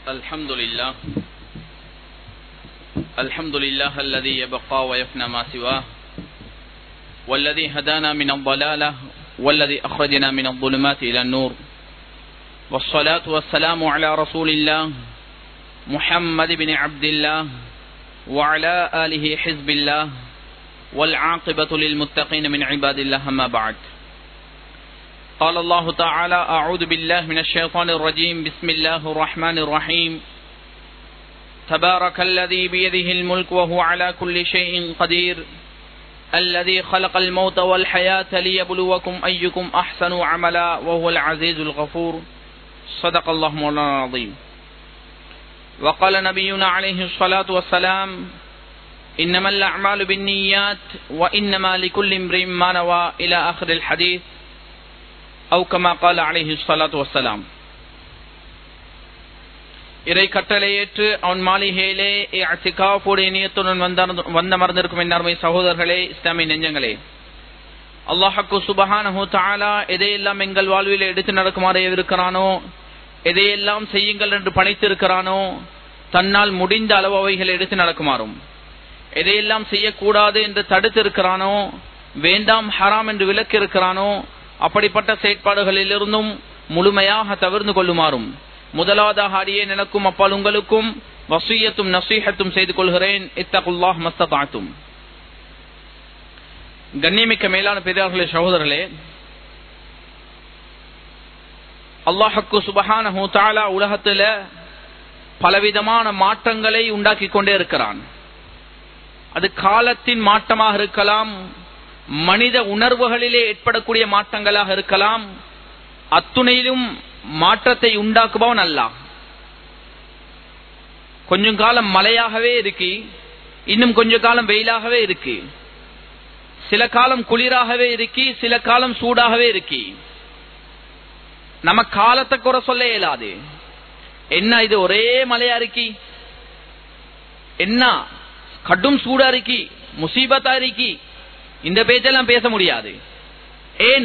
الحمد لله الحمد لله الذي يبقى ويفنى ما سواه والذي هدانا من الضلالة والذي أخرجنا من الظلمات إلى النور والصلاة والسلام على رسول الله محمد بن عبد الله وعلى آله حزب الله والعاقبة للمتقين من عباد الله ما بعد قال الله تعالى أعوذ بالله من الشيطان الرجيم بسم الله الرحمن الرحيم تبارك الذي بيده الملك وهو على كل شيء قدير الذي خلق الموت والحياة ليبلوكم أيكم أحسن عملا وهو العزيز الغفور صدق الله مولانا العظيم وقال نبينا عليه الصلاة والسلام إنما الأعمال بالنيات وإنما لكل امرئ ما نوى إلى آخر الحديث أو كما قال عليه الصلاة والسلام இறை கட்டளையேற்று அவன் மாளிகையிலே அத்திகாஃபுடைய நியத்துடன் வந்தமர்ந்திருக்கும் என் அருமை சகோதரர்களே இஸ்லாமிய நெஞ்சங்களே அல்லாஹக்கு சுபஹானஹு தாலா எதையெல்லாம் எங்கள் வாழ்வில் எடுத்து நடக்குமாறு இருக்கிறானோ எதையெல்லாம் செய்யுங்கள் என்று பணித்திருக்கிறானோ தன்னால் முடிந்த அளவு அவைகள் எடுத்து நடக்குமாறும் எதையெல்லாம் செய்யக்கூடாது என்று தடுத்து இருக்கிறானோ வேண்டாம் ஹராம் என்று விலக்கு இருக்கிறானோ அப்படிப்பட்ட செயற்பாடுகளிலிருந்தும் முழுமையாக தவிர்ந்து கொள்ளுமாறும் முதலாவதாக அடியே எனக்கும் அப்பால் உங்களுக்கும் வசூயத்தும் நசீகத்தும் செய்து கொள்கிறேன் இத்தகுல்லாஹ் மஸ்தாத்தும் கண்ணியமிக்க மேலான பெரியார்களே சகோதரர்களே அல்லாஹக்கு சுபஹான தாலா உலகத்துல பலவிதமான மாற்றங்களை உண்டாக்கி கொண்டே இருக்கிறான் அது காலத்தின் மாற்றமாக இருக்கலாம் மனித உணர்வுகளிலே ஏற்படக்கூடிய மாற்றங்களாக இருக்கலாம் அத்துணையிலும் மாற்றத்தை உண்டாக்குபவன் அல்ல கொஞ்சம் காலம் மழையாகவே இருக்கு இன்னும் கொஞ்ச காலம் வெயிலாகவே இருக்கு சில காலம் குளிராகவே இருக்கு சில காலம் சூடாகவே இருக்கு நம்ம காலத்தை குறை சொல்ல இயலாது என்ன இது ஒரே மழையா இருக்கி என்ன கடும் சூடா இருக்கி முசீபத்தா இருக்கி இந்த பேச்செல்லாம் பேச முடியாது ஏன்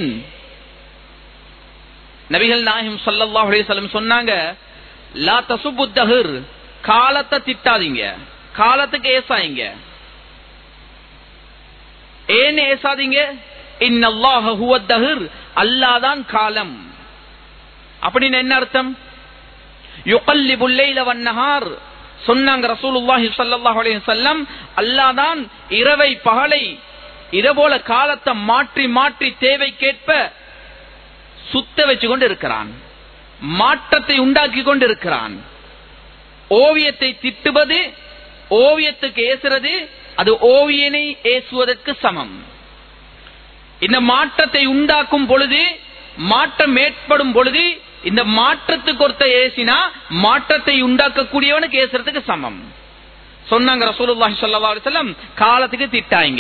நபிகள் நாயகம் சல்லாஹ் அலிசல்லம் சொன்னாங்க லா தசுபுத்தஹர் காலத்தை திட்டாதீங்க காலத்துக்கு ஏசாதீங்க ஏன் ஏசாதீங்க இன்னல்லாஹர் அல்லாதான் காலம் அப்படின்னு என்ன அர்த்தம் யுகல்லி புல்லைல வண்ணஹார் சொன்னாங்க ரசூலுல்லாஹி ஸல்லல்லாஹு அலைஹி வஸல்லம் அல்லாஹ் இரவை பகலை இதபோல காலத்தை மாற்றி மாற்றி தேவைக்கேற்ப சுத்த வச்சு கொண்டு இருக்கிறான் மாற்றத்தை உண்டாக்கி கொண்டு இருக்கிறான் ஓவியத்தை திட்டுவது ஓவியத்துக்கு ஏசுறது அது ஓவியனை ஏசுவதற்கு சமம் இந்த மாற்றத்தை உண்டாக்கும் பொழுது மாற்றம் ஏற்படும் பொழுது இந்த மாற்றத்துக்கு ஒருத்த ஏசினா மாற்றத்தை உண்டாக்கக்கூடியவனுக்கு ஏசுறதுக்கு சமம் சொன்னாங்க ரசூலுல்லாஹி ஸல்லல்லாஹு அலைஹி வஸல்லம் காலத்துக்கு திட்டாங்க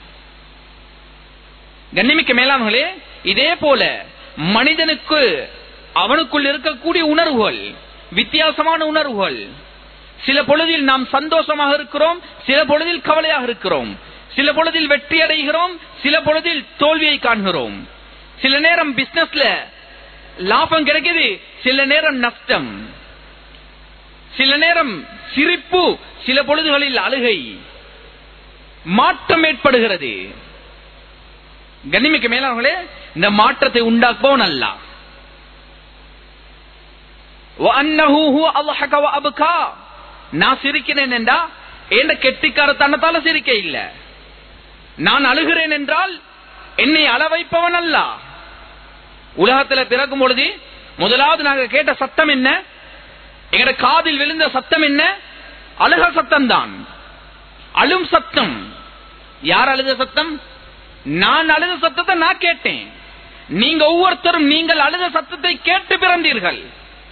கண்ணிமிக்க மேலானவர்களே இதே போல மனிதனுக்கு அவனுக்குள் இருக்கக்கூடிய உணர்வுகள் வித்தியாசமான உணர்வுகள் சில பொழுதில் நாம் சந்தோஷமாக இருக்கிறோம் சில பொழுதில் கவலையாக இருக்கிறோம் சில பொழுதில் வெற்றி அடைகிறோம் சில பொழுதில் தோல்வியை காண்கிறோம் சில நேரம் பிசினஸ்ல லாபம் கிடைக்குது சில நேரம் நஷ்டம் சில நேரம் சிரிப்பு சில பொழுதுகளில் அழுகை மாற்றம் ஏற்படுகிறது கண்ணிமிக்க மேலானவர்களே இந்த மாற்றத்தை உண்டாக்குவோம் அல்ல நான் சிரிக்கிறேன் என்றா என்ற கெட்டிக்காரத்தனத்தால சிரிக்க இல்ல நான் அழுகிறேன் என்றால் என்னை அள வைப்பவன் அல்ல உலகத்துல பிறக்கும் பொழுது முதலாவது நாங்க கேட்ட சத்தம் என்ன எங்கட காதில் விழுந்த சத்தம் என்ன அழுக சத்தம் தான் அழும் சத்தம் யார் அழுத சத்தம் நான் அழுத சத்தத்தை நான் கேட்டேன் நீங்க ஒவ்வொருத்தரும் நீங்கள் அழுத சத்தத்தை கேட்டு பிறந்தீர்கள்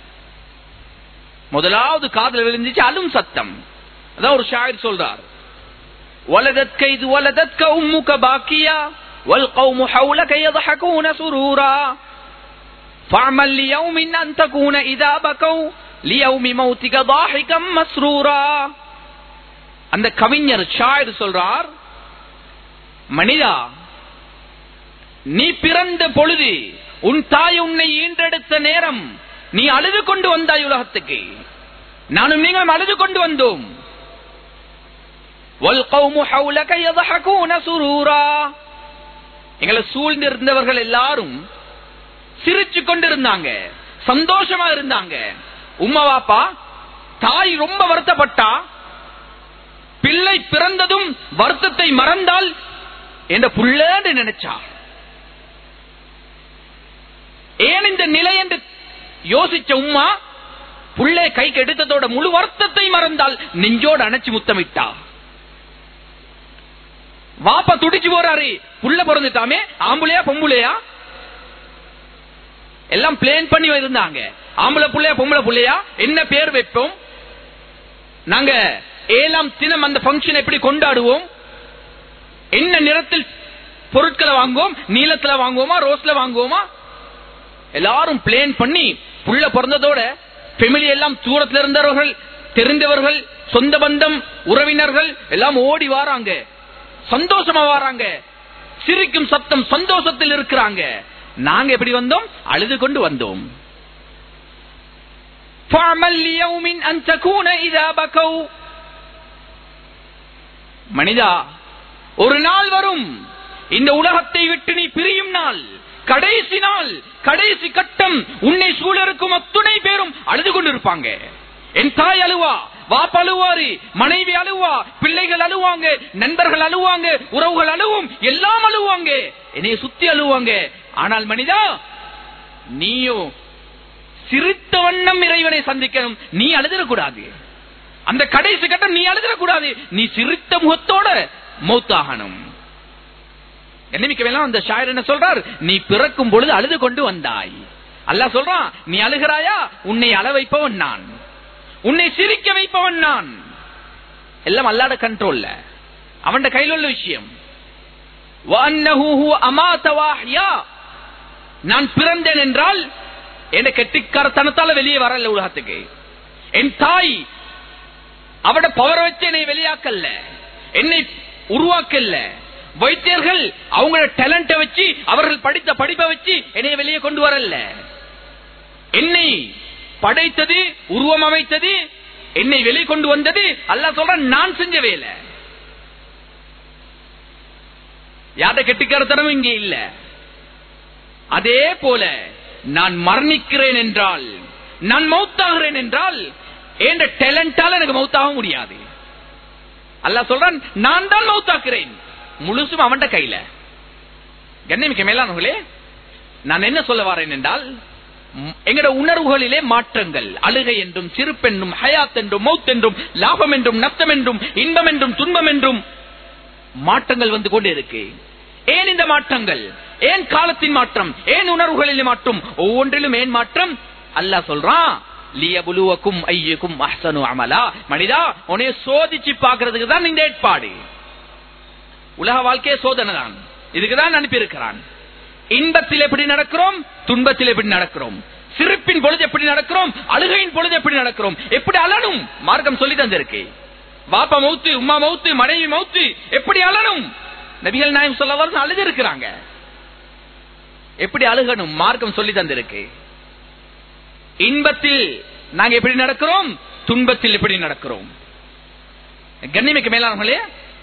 முதலாவது காதல் விழுந்துச்சு அழும் சத்தம் அதான் ஒரு ஷாயர் சொல்றார் ولدتك إذ ولدتك أمك باكيا والقوم حولك يضحكون سرورا فاعمل ليوم أن تكون إذا بكوا ليوم موتك ضاحكا مسرورا அந்த கவிஞர் ஷாயர் சொல்றார் மனிதா நீ பிறந்த பொழுது உன் தாய் உன்னை ஈன்றெடுத்த நேரம் நீ அழுது கொண்டு வந்தாய் உலகத்துக்கு நானும் நீங்களும் அழுது கொண்டு வந்தோம் وَالْقَوْمُ حَوْلَكَ يَضْحَكُونَ سُرُورًا எங்களை சூழ்ந்து இருந்தவர்கள் எல்லாரும் சிரிச்சு கொண்டிருந்தாங்க சந்தோஷமா இருந்தாங்க உம்மா வாப்பா தாய் ரொம்ப வருத்தப்பட்டா பிள்ளை பிறந்ததும் வருத்தத்தை மறந்தால் என்ற புள்ளன்னு நினைச்சா ஏன் இந்த நிலை என்று யோசிச்ச உம்மா புள்ளை கைக்கு எடுத்ததோட முழு வருத்தத்தை மறந்தால் நெஞ்சோடு அணைச்சு முத்தமிட்டா வாப்பா துடிச்சு போறாரு புள்ள பிறந்துட்டாமே ஆம்புலையா பொம்புலையா எல்லாம் பிளேன் பண்ணி இருந்தாங்க ஆம்பளை புள்ளையா பொம்பளை புள்ளையா என்ன பேர் வைப்போம் நாங்க ஏழாம் தினம் அந்த பங்கன் எப்படி கொண்டாடுவோம் என்ன நிறத்தில் பொருட்களை வாங்குவோம் நீளத்துல வாங்குவோமா ரோஸ்ல வாங்குவோமா எல்லாரும் பிளேன் பண்ணி புள்ள பிறந்ததோட ஃபெமிலி எல்லாம் தூரத்தில் இருந்தவர்கள் தெரிந்தவர்கள் சொந்த பந்தம் உறவினர்கள் எல்லாம் ஓடி வாராங்க சந்தோஷமா வாராங்க சிரிக்கும் சத்தம் சந்தோஷத்தில் இருக்கிறாங்க நாங்க எப்படி வந்தோம் அழுது கொண்டு வந்தோம் فَعْمَلْ لِيَوْمٍ أَن تَكُونَ إِذَا بَكَوْا மனிதா ஒரு நாள் வரும் இந்த உலகத்தை விட்டு நீ பிரியும் நாள் கடைசி நாள் கடைசி கட்டம் உன்னை சூழ இருக்கும் அத்துணை பேரும் அழுது கொண்டிருப்பாங்க என் தாய் அழுவா வாப்ப அழுவாரு மனைவி அழுவா பிள்ளைகள் அழுவாங்க நண்பர்கள் அழுவாங்க உறவுகள் அழுவும் எல்லாம் அழுவாங்க என்னைய சுத்தி அழுவாங்க ஆனால் மனிதா நீயோ சிரித்த வண்ணம் இறைவனை சந்திக்கணும் நீ அழுதிடக்கூடாது அந்த கடைசி கட்டம் நீ அழுதிடக்கூடாது நீ சிரித்த முகத்தோட மௌத்தாகணும் என்னமிக்க வேணாம் அந்த ஷாயர் என்ன சொல்றார் நீ பிறக்கும் பொழுது அழுது கொண்டு வந்தாய் அல்லாஹ் சொல்றான் நீ அழுகிறாயா உன்னை அழ வைப்பவன் நான் உன்னை சிரிக்க வைப்பவன் நான் எல்லாம் அல்லாட கண்ட்ரோல்ல அவன் கையில் உள்ள விஷயம் وَأَنَّهُ هُوَ أَمَاتَ وَأَحْيَا. நான் பிறந்தேன் என்றால் என் கெட்டிக்காரத்தனத்தால வெளியே வரல உலகத்துக்கு என் தாய் அவட பவர் வச்சு என்னை வெளியாக்கல்ல என்னை உருவாக்கல்ல வைத்தியர்கள் அவங்களோட டேலண்ட வச்சு அவர்கள் படித்த படிப்பை வச்சு என்னை வெளியே கொண்டு வரல என்னை படைத்தது உருவம் அமைத்தது என்னை வெளியே கொண்டு வந்தது அல்லாஹ் சொல்றான் நான் செஞ்ச வேலை யார்ட கெட்டிக்காரத்தனமும் இங்கே இல்ல அதே போல நான் மரணிக்கிறேன் என்றால் நான் மௌத்தாகிறேன் என்றால் என்ற டேலண்டால எனக்கு மௌத்தாக முடியாது அல்லாஹ் சொல்றான் நான் தான் மௌத்தாக்குறேன் முழுசும் அவன்ட கையில கண்ணிமிக்க மேலானவர்களே நான் என்ன சொல்ல வரேன் என்றால் ம், எங்கட உணர்வுகளிலே மாற்றங்கள் அழுகை என்றும் சிரிப்பென்றும் ஹயாத் என்றும் மௌத் என்றும் லாபம் என்றும் நஷ்டம் என்றும் இன்பம் என்றும் துன்பம் என்றும் மாற்றங்கள் வந்து கொண்டே இருக்கு ஏன் இந்த மாற்றங்கள் ஏன் காலத்தின் மாற்றம் ஏன் உணர்வுகளில் மாற்றம் ஒவ்வொன்றிலும் ஏன் மாற்றம் அல்லாஹ் சொல்றான் லியபுலுவக்கும் ஐயுக்கும் அஹ்சனு அமலா மனிதா உன்னை சோதிச்சு பார்க்கிறதுக்கு தான் இந்த ஏற்பாடு உலக வாழ்க்கையே சோதனை தான் இதுக்குதான் அனுப்பி இருக்கிறான் இன்பத்தில் எப்படி நடக்கிறோம் துன்பத்தில் எப்படி நடக்கிறோம் சிரிப்பின் பொழுது எப்படி நடக்கிறோம் அழுகையின் பொழுது எப்படி நடக்கிறோம் எப்படி அழணும் மார்க்கம் சொல்லி தந்திருக்கு பாப்பா மௌத்து உம்மா மௌத்து மனைவி மௌத்து எப்படி அழணும் நபிகள் நாயம் சொல்ல அழுது இருக்கிறாங்க எப்படி அழுகணும் மார்க்கம் சொல்லி தந்திருக்கு இன்பத்தில் நாங்க எப்படி நடக்கிறோம் துன்பத்தில் எப்படி நடக்கிறோம் கண்ணிமைக்கு மேலானவர்களே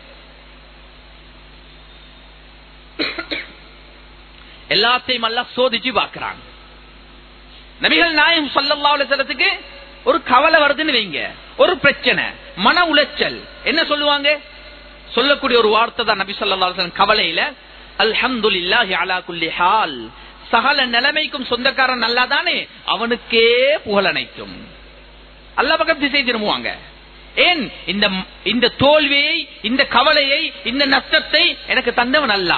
எல்லாத்தையும் எல்லாம் சோதிச்சு பார்க்கிறாங்க நபிகள் நாயம் சல்லல்லாஹு அலைஹி வஸல்லத்துக்கு ஒரு கவலை வருதுன்னு வைங்க ஒரு பிரச்சனை மன உளைச்சல் என்ன சொல்லுவாங்க சொல்லக்கூடிய ஒரு வார்த்தை தான் நபி ஸல்லல்லாஹு அலைஹி வஸல்லம் கவலையில அல்ஹம்துலில்லாஹி அலா குல்லி ஹால் சகல நிலைமைக்கும் சொந்தக்காரன் நல்லா தானே அவனுக்கே புகழ் அனைத்தும் அல்லாஹ் பக்கம் திசை திரும்புவாங்க ஏன் இந்த இந்த தோல்வியை இந்த கவலையை இந்த நஷ்டத்தை எனக்கு தந்தவன் அல்ல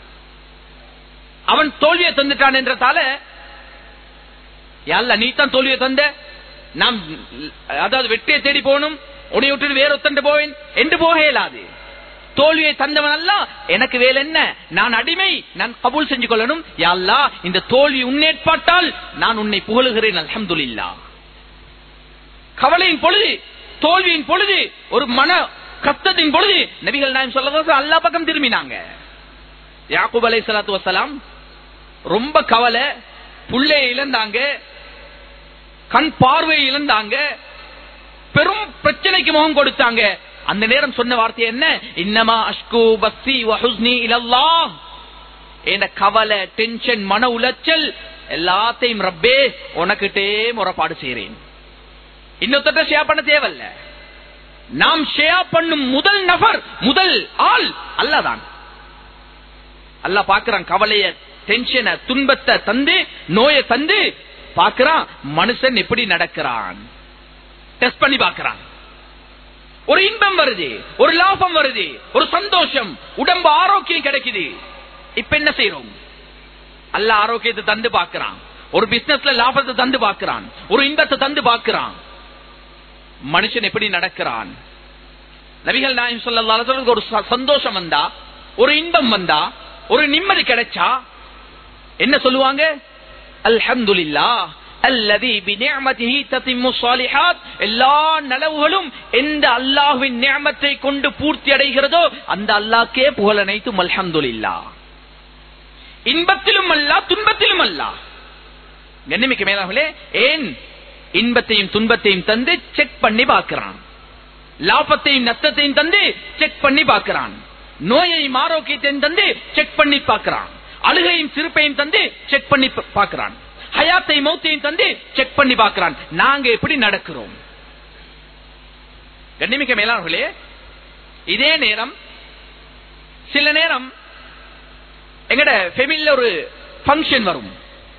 அவன் தோல்வியை தந்துட்டான் என்றதால யாழ்ல நீ தான் தோல்வியை தந்த நாம் அதாவது வெற்றியை தேடி போகணும் உடைய விட்டு வேற ஒத்தண்டு போவேன் என்று போக இயலாது தோல்வியை தந்தவன் அல்ல எனக்கு வேலை என்ன நான் அடிமை நான் கபூல் செஞ்சு கொள்ளணும் யாழ்லா இந்த தோல்வி உன்னேற்பாட்டால் நான் உன்னை புகழுகிறேன் அல்ஹம்துலில்லா கவலையின் பொழுது தோல்வியின் பொழுது ஒரு மன கஷ்டத்தின் பொழுது நபிகள் நாயம் சொல்ல அல்லா பக்கம் திரும்பினாங்க யாக்கூப் அலை சலாத்து வசலாம் ரொம்ப கவலை புள்ளைய இழந்தாங்க கண் பார்வையை இழந்தாங்க பெரும் பிரச்சனைக்கு முகம் கொடுத்தாங்க அந்த நேரம் சொன்ன வார்த்தை என்ன இன்னமா அஷ்கு பஸ்தி வஹுஸ்னி இலல்லாஹ் என்ற கவலை டென்ஷன் மன உளைச்சல் எல்லாத்தையும் ரப்பே உனக்கிட்டே முறைப்பாடு செய்றேன் இன்னொருத்த ஷேர் பண்ண தேவையில்ல நாம் ஷேர் பண்ணும் முதல் நபர் முதல் ஆள் அல்லாதான் அல்லாஹ் பாக்குறான் கவலைய டென்ஷனை துன்பத்தை தந்து நோயை தந்து பாக்குறான் மனுஷன் எப்படி நடக்கிறான் டெஸ்ட் பண்ணி பாக்குறான் ஒரு இன்பம் வருது ஒரு லாபம் வருது ஒரு சந்தோஷம் உடம்பு ஆரோக்கியம் கிடைக்குது இப்ப என்ன செய்யறோம் அல்ல ஆரோக்கியத்தை தந்து பாக்குறான் ஒரு பிசினஸ்ல லாபத்தை தந்து பாக்குறான் ஒரு இன்பத்தை தந்து பாக்குறான் மனுஷன் எப்படி நடக்கிறான் நபிகள் நாயம் சொல்ல ஒரு ச- சந்தோஷம் வந்தா ஒரு இன்பம் வந்தா ஒரு நிம்மதி கிடைச்சா என்ன சொல்லுவாங்க அல்ஹம்துலில்லா அல்லதி பிநிஅமதிஹி தத்திம்மு ஸாலிஹாத் எல்லா நலவுகளும் எந்த அல்லாஹ்வின் நிஅமத்தை கொண்டு பூர்த்தி அடைகிறதோ அந்த அல்லாஹ்க்கே புகழ் அனைத்தும் அல்ஹம்துலில்லா இன்பத்திலும் அல்ல துன்பத்திலும் அல்ல கண்ணிமிக்க மேலாகலே ஏன் இன்பத்தையும் துன்பத்தையும் தந்து செக் பண்ணி பார்க்கிறான் லாபத்தையும் நஷ்டத்தையும் தந்து செக் பண்ணி பார்க்கிறான் நோயையும் ஆரோக்கியத்தையும் தந்து செக் பண்ணி பார்க்கிறான் அழுகையும் சிரிப்பையும் தந்து செக் பண்ணி பா- பார்க்கிறான் ஹயாத்தையும் மௌத்தையும் தந்து செக் பண்ணி பார்க்கிறான் நாங்க எப்படி நடக்கிறோம் கண்ணிமிக்க மேலாளர்களே இதே நேரம் சில நேரம் எங்கட ஃபெமிலில ஒரு ஃபங்க்ஷன் வரும்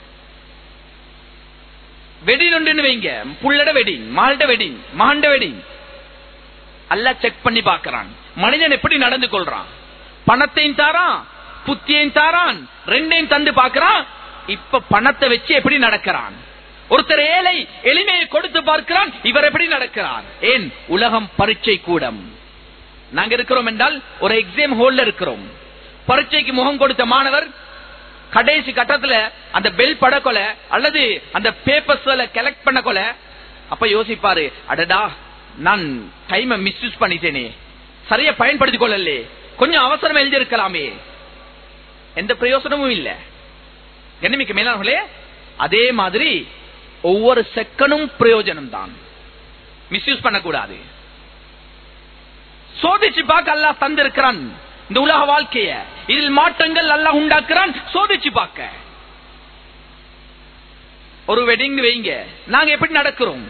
வெடிங் ஒன்றுன்னு வைங்க புள்ளட வெடிங் மகள்ட வெடிங் மகண்ட வெடிங் அல்ல செக் பண்ணி பார்க்கறான் மனிதன் எப்படி நடந்து கொள்றான் பணத்தையும் தாரான் புத்தியையும் தாரான் ரெண்டையும் தந்து பார்க்கறான் இப்ப பணத்தை வச்சு எப்படி நடக்கிறான் ஒருத்தர் ஏழை எளிமையை கொடுத்து பார்க்கிறான் இவர் எப்படி நடக்கிறார் ஏன் உலகம் பரீட்சை கூடம் நாங்க இருக்கிறோம் என்றால் ஒரு எக்ஸாம் ஹோல்ல இருக்கிறோம் பரீட்சைக்கு முகம் கொடுத்த மாணவர் கடைசி கட்டத்துல அந்த பெல் படக்கொலை அல்லது அந்த பேப்பர்ஸ்ல கலெக்ட் பண்ண கொலை அப்ப யோசிப்பாரு அடடா நான் டைமை மிஸ்யூஸ் பண்ணிட்டேனே சரியா பயன்படுத்திக் கொள்ளலே கொஞ்சம் அவசரம் எழுதி இருக்கலாமே எந்த பிரயோசனமும் இல்ல என்னமிக்க மேலானவர்களே அதே மாதிரி ஒவ்வொரு செகண்டும் பிரயோஜனம் தான் மிஸ்யூஸ் பண்ணக்கூடாது சோதிச்சு பார்க்க அல்லாஹ் தந்திருக்கிறான் இந்த உலக வாழ்க்கைய இதில் மாற்றங்கள் அல்லாஹ் உண்டாக்குறான் சோதிச்சு பார்க்க ஒரு வெட்டிங் வைங்க நாங்க எப்படி நடக்கிறோம்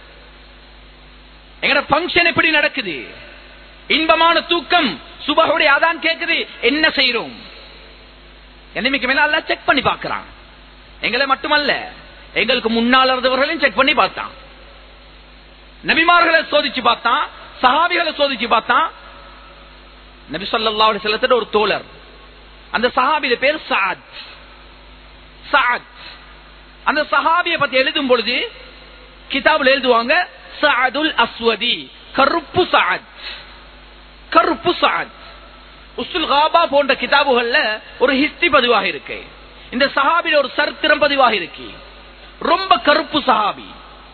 எங்கட பங்கன் எப்படி நடக்குது இன்பமான தூக்கம் சுபகுடைய அதான் கேக்குது என்ன செய்யறோம் என்னைக்கு மேல அல்லாஹ் செக் பண்ணி பார்க்கறான் எங்களை மட்டுமல்ல எங்களுக்கு முன்னால் இருந்தவர்களையும் செக் பண்ணி பார்த்தான் நபிமார்களை சோதிச்சு பார்த்தான் சஹாபிகளை சோதிச்சு பார்த்தான் நபி ஸல்லல்லாஹு அலைஹி வஸல்லத்தோட ஒரு தோழர் அந்த சஹாபிய பேர் சாத் சாத் அந்த சஹாபியை பத்தி எழுதும் பொழுது கிதாபுல எழுதுவாங்க சாதுல் அஸ்வதி கருப்பு சாத் கருப்பு சாத் உஸ்துல் காபா போன்ற கிதாபுகள்ல ஒரு ஹிஸ்டரி பதிவாக இருக்கு இந்த சஹாபில ஒரு சரித்திரம் பதிவாக இருக்கு ரொம்ப கருப்பு சஹாபி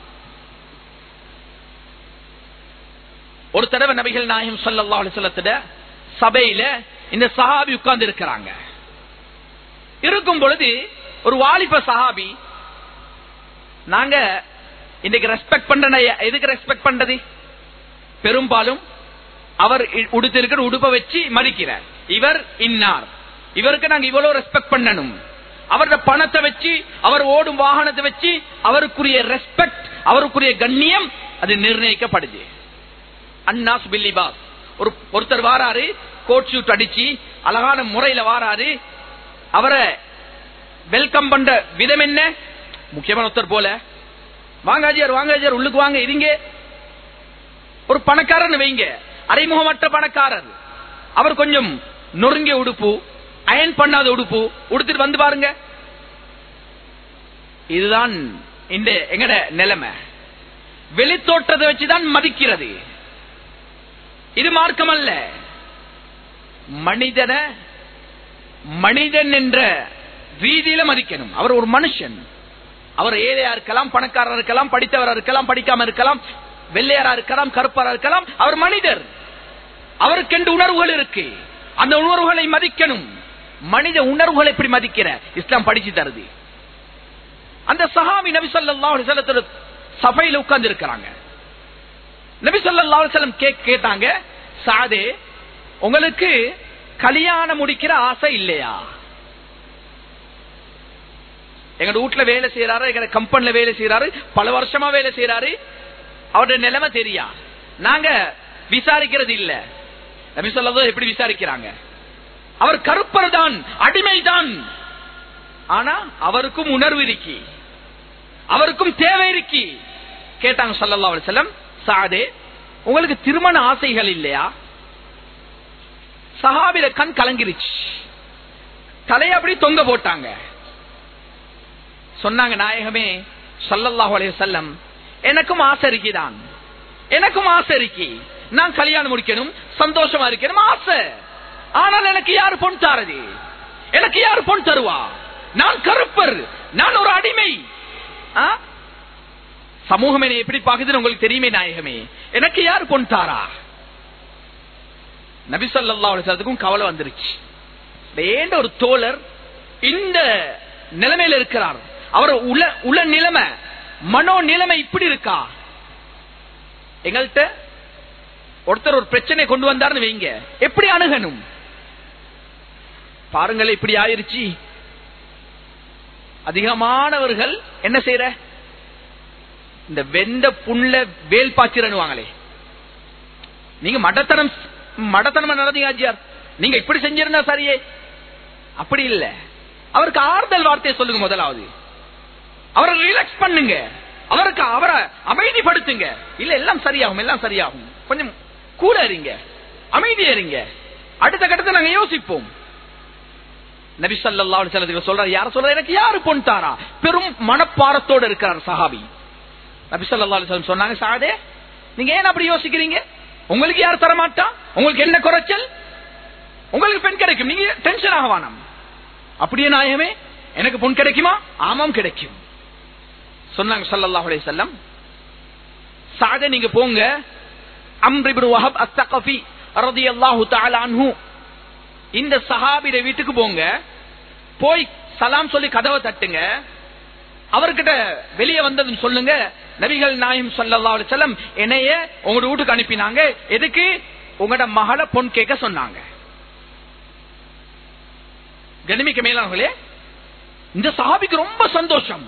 ஒரு தடவை நபிகள் நாயகம் ஸல்லல்லாஹு அலைஹி வஸல்லத்திட சபையில இந்த சஹாபி உட்கார்ந்து இருக்கிறாங்க இருக்கும் பொழுது ஒரு வாலிப சஹாபி நாங்க இன்னைக்கு ரெஸ்பெக்ட் பண்ற எதுக்கு ரெஸ்பெக்ட் பண்றது பெரும்பாலும் அவர் இ- உடுத்திருக்கிற உடுப்ப வச்சு மதிக்கிறார் இவர் இன்னார் இவருக்கு நாங்க இவ்வளவு ரெஸ்பெக்ட் பண்ணணும் அவரோட பணத்தை வச்சு அவர் ஓடும் வாகனத்தை வச்சு அவருக்குரிய ரெஸ்பெக்ட் அவருக்குரிய கண்ணியம் அது நிர்ணயிக்கப்படுது அன்னாஸ் பில்லிபாஸ் ஒரு ஒருத்தர் வாராரு கோட் ஷூட் அடிச்சு அழகான முறையில வாராரு அவரை வெல்கம் பண்ற விதம் என்ன முக்கியமான ஒருத்தர் போல வாங்காஜியார் வாங்காஜியார் உள்ளுக்கு வாங்க இருங்க ஒரு பணக்காரன் வைங்க அரைமுகமற்ற பணக்காரர் அவர் கொஞ்சம் நொறுங்கிய உடுப்பு அயன் பண்ணாத உடுப்பு உடுத்துட்டு வந்து பாருங்க இதுதான் இந்த எங்கட நிலைமை வெளித்தோட்டத்தை வச்சுதான் மதிக்கிறது இது மார்க்கம் அல்ல மனிதன மனிதன் என்ற ரீதியில மதிக்கணும் அவர் ஒரு மனுஷன் அவர் ஏழையா இருக்கலாம் பணக்காரர் இருக்கலாம் படித்தவரா இருக்கலாம் படிக்காம இருக்கலாம் வெள்ளையரா இருக்கலாம் கருப்பரா இருக்கலாம் அவர் மனிதர் அவருக்கென்று உணர்வுகள் இருக்கு அந்த உணர்வுகளை மதிக்கணும் மனித உணர்வுகளை எப்படி மதிக்கிற இஸ்லாம் படிச்சு தருது அந்த சஹாபி நபி ஸல்லல்லாஹு அலைஹி வஸல்லத்தோட சபையில உட்கார்ந்து இருக்கிறாங்க நபி ஸல்லல்லாஹு அலைஹி வஸல்லம் கேக் கேட்டாங்க சாதே உங்களுக்கு கல்யாணம் முடிக்கிற ஆசை இல்லையா எங்க வீட்டுல வேலை செய்யறாரு எங்க கம்பெனில வேலை செய்யறாரு பல வருஷமா வேலை செய்யறாரு அவருடைய நிலைமை தெரியா நாங்க விசாரிக்கிறது இல்ல நபி சொல்லதோ எப்படி விசாரிக்கிறாங்க அவர் கருப்பர் தான் அடிமை தான் ஆனா அவருக்கும் உணர்வு இருக்கி அவருக்கும் தேவை இருக்கி கேட்டாங்க சல்லல்லா அலிசல்லம் சாதே உங்களுக்கு திருமண ஆசைகள் இல்லையா சஹாபில கண் கலங்கிருச்சு தலைய அப்படி தொங்க போட்டாங்க சொன்னாங்க நாயகமே சல்லல்லாஹு அலைஹி வஸல்லம் எனக்கும் ஆசை இருக்குதான் எனக்கும் ஆசை இருக்கு நான் கல்யாணம் முடிக்கணும் சந்தோஷமா இருக்கணும் ஆசை ஆனால் எனக்கு யாரு பொன் தாரது எனக்கு யாரு பொன் தருவா நான் கருப்பர் நான் ஒரு அடிமை ஆ? சமூகம் என்னை எப்படி பாக்குதுன்னு உங்களுக்கு தெரியுமே நாயகமே எனக்கு யாரு பொன் தாரா நபி ஸல்லல்லாஹு அலைஹி வஸல்லத்துக்கும் கவலை வந்துருச்சு வேண்ட ஒரு தோழர் இந்த நிலைமையில இருக்கிறார் அவர் உல உல நிலைமை மனோ நிலைமை இப்படி இருக்கா எங்கள்கிட்ட ஒருத்தர் ஒரு பிரச்சனை கொண்டு வந்தார்னு வைங்க எப்படி அணுகணும் பாருங்கள் இப்படி ஆயிருச்சு அதிகமானவர்கள் என்ன செய்யற இந்த வெந்த புண்ல வேல் பாய்ச்சிரனுவாங்களே நீங்க மடத்தனம் மடத்தனமா நடந்தீங்க ஆஜியார் நீங்க இப்படி செஞ்சிருந்தா சரியே அப்படி இல்ல அவருக்கு ஆறுதல் வார்த்தையை சொல்லுங்க முதலாவது அவரை ரிலாக்ஸ் பண்ணுங்க அவருக்கு அவரை அமைதிப்படுத்துங்க இல்ல எல்லாம் சரியாகும் எல்லாம் சரியாகும் கொஞ்சம் கூட இருங்க அமைதியா இருங்க அடுத்த கட்டத்தை நாங்க யோசிப்போம் நபி ஸல்லல்லாஹு அலைஹி வஸல்லம் சொல்றாரு யார சொல்ற எனக்கு யாரு பொன் தாரா பெரும் மனப்பாரத்தோட இருக்கிறார் சஹாபி நபி ஸல்லல்லாஹு அலைஹி வஸல்லம் சொன்னாங்க சாதே நீங்க ஏன் அப்படி யோசிக்கிறீங்க உங்களுக்கு யார் தர மாட்டா உங்களுக்கு என்ன குறைச்சல் உங்களுக்கு பெண் கிடைக்கும் நீங்க டென்ஷன் ஆக வேணாம் அப்படியே நாயகமே எனக்கு பொன் கிடைக்குமா ஆமாம் கிடைக்கும் சொன்னாங்க ஸல்லல்லாஹு அலைஹி வஸல்லம் சாதே நீங்க போங்க அம்ர் இப்னு வஹப் அஸ்-ஸகஃபி ரலியல்லாஹு தஆலா அன்ஹு இந்த சஹாபிட வீட்டுக்கு போங்க போய் சலாம் சொல்லி கதவை தட்டுங்க அவர்கிட்ட வெளியே வந்ததுன்னு சொல்லுங்க நபிகள் நாயம் ஸல்லல்லாஹு அலைஹி வஸல்லம் என்னைய உங்க வீட்டுக்கு அனுப்பினாங்க எதுக்கு உங்களோட மகள பொன் கேட்க சொன்னாங்க கனிமிக்க மேலானவர்களே இந்த சஹாபிக்கு ரொம்ப சந்தோஷம்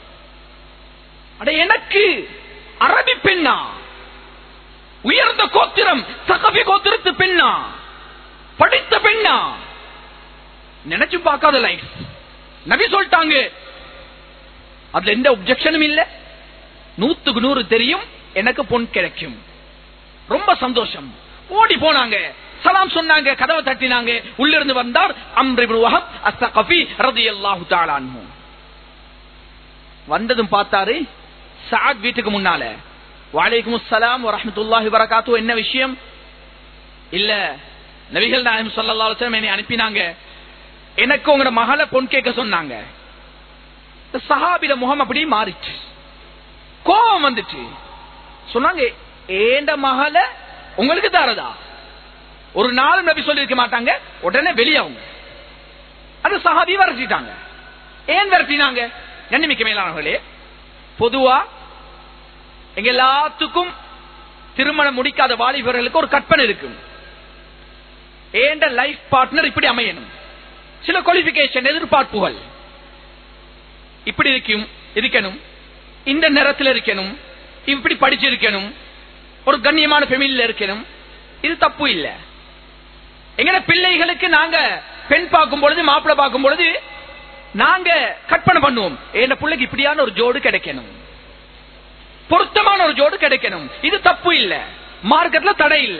அட எனக்கு அரபி பெண்ணா உயர்ந்த கோத்திரம் சகபி கோத்திரத்து பெண்ணா படித்த பெண்ணா நினைச்சு பார்க்காத லைஃப் நபி சொல்லிட்டாங்க அதுல எந்த ஒப்ஜெக்ஷனும் இல்ல நூத்துக்கு நூறு தெரியும் எனக்கு பொன் கிடைக்கும் ரொம்ப சந்தோஷம் ஓடி போனாங்க சலாம் சொன்னாங்க கதவை தட்டினாங்க உள்ள இருந்து வந்தார் அம்ர் இப்னு வஹப் அஸ்ஸகஃபி ரலியல்லாஹு தஆலா அன்ஹு வந்ததும் பார்த்தாரு சாத் வீட்டுக்கு முன்னால வலைக்கும் அஸ்ஸலாம் வரஹ்மத்துல்லாஹி வரகாத்து என்ன விஷயம் இல்ல நபிகள் நாயகம் ஸல்லல்லாஹு அலைஹி வஸல்லம் என்னை அனுப்பினாங்க எனக்கு உங்களோட மகளை பொன் கேட்க சொன்னாங்க இந்த சஹாபில முகம் அப்படி மாறிச்சு கோபம் வந்துச்சு சொன்னாங்க ஏண்ட மகளை உங்களுக்கு தாரதா ஒரு நாள் நபி சொல்லி இருக்க மாட்டாங்க உடனே வெளியாவுங்க அது சஹாபி விரட்டிட்டாங்க ஏன் விரட்டினாங்க கண்ணிமிக்க மேலானவர்களே பொதுவா எங்க எல்லாத்துக்கும் திருமணம் முடிக்காத வாலிபர்களுக்கு ஒரு கற்பனை இருக்கும் ஏண்ட லைஃப் பார்ட்னர் இப்படி அமையணும் சில குவாலிபிகேஷன் எதிர்பார்ப்புகள் இப்படி இருக்கும் இருக்கணும் இந்த நேரத்தில் இருக்கணும் இப்படி படிச்சிருக்கணும் ஒரு கண்ணியமான ஃபெமிலியில இருக்கணும் இது தப்பு இல்ல எங்கட பிள்ளைகளுக்கு நாங்க பெண் பார்க்கும் பொழுது மாப்பிள்ளை பார்க்கும் பொழுது நாங்க கற்பனை பண்ணுவோம் என் பிள்ளைக்கு இப்படியான ஒரு ஜோடு கிடைக்கணும் பொருத்தமான ஒரு ஜோடு கிடைக்கணும் இது தப்பு இல்ல மார்க்கெட்ல தடை இல்ல